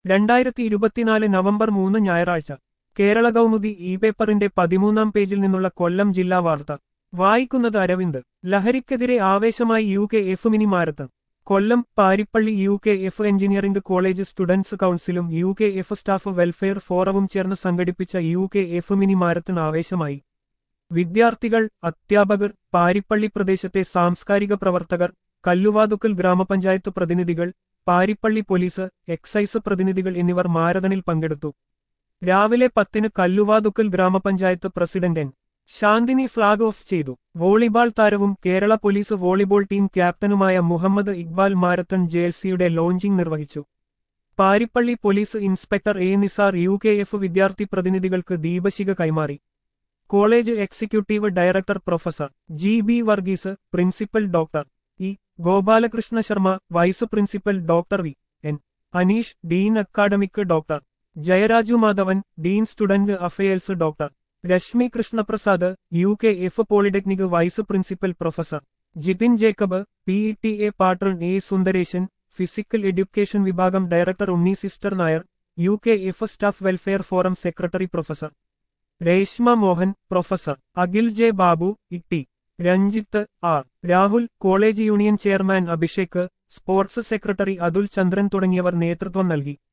രണ്ടായിരത്തി ഇരുപത്തിനാല് നവംബർ മൂന്ന് ഞായറാഴ്ച കേരള കൗമുദി ഇ പേപ്പറിന്റെ പതിമൂന്നാം പേജിൽ നിന്നുള്ള കൊല്ലം ജില്ലാ വാർത്ത വായിക്കുന്നത് അരവിന്ദ് ലഹരിക്കെതിരെ ആവേശമായി U K F mini marathon Kollam Paripally U K F engineering college students കൗൺസിലും U K F staff welfare ഫോറവും ചേർന്ന് സംഘടിപ്പിച്ച U K F mini marathon ആവേശമായി വിദ്യാർത്ഥികൾ അധ്യാപകർ പാരിപ്പള്ളി പ്രദേശത്തെ സാംസ്കാരിക പ്രവർത്തകർ കല്ലുവാതുക്കൽ ഗ്രാമപഞ്ചായത്ത് പ്രതിനിധികൾ പാരിപ്പള്ളി പോലീസ് എക്സൈസ് പ്രതിനിധികൾ എന്നിവർ മാരതണിൽ പങ്കെടുത്തു രാവിലെ പത്തിന് Kalluvathukkal grama panchayat president N Shanthini flag off ചെയ്തു വോളിബാൾ താരവും കേരള പോലീസ് വോളിബോൾ ടീം ക്യാപ്റ്റനുമായ മുഹമ്മദ് ഇക്ബാൽ മാരത്തൺ ജേഴ്സിയുടെ ലോഞ്ചിംഗ് നിർവഹിച്ചു Paripally police inspector A Nisar U K F വിദ്യാർത്ഥി പ്രതിനിധികൾക്ക് ദീപശിക കൈമാറി college executive director professor G B Varghese principal doctor E Gopalakrishna Sharma vice principal doctor V N Aneesh dean academic doctor Jayaraju Madhavan dean student affairs doctor Reshmi Krishnaprasad U K F polytechnic vice principal professor Jithin Jacob P E T A patron A Sundaresan physical education വിഭാഗം director Unni sister Nair U K F staff welfare forum secretary professor Reshma Mohan professor Akhil J Babu Itty Ranjith R Rahul college union chairman Abhishek sports secretary Athul Chandran തുടങ്ങിയവർ നേതൃത്വം നൽകി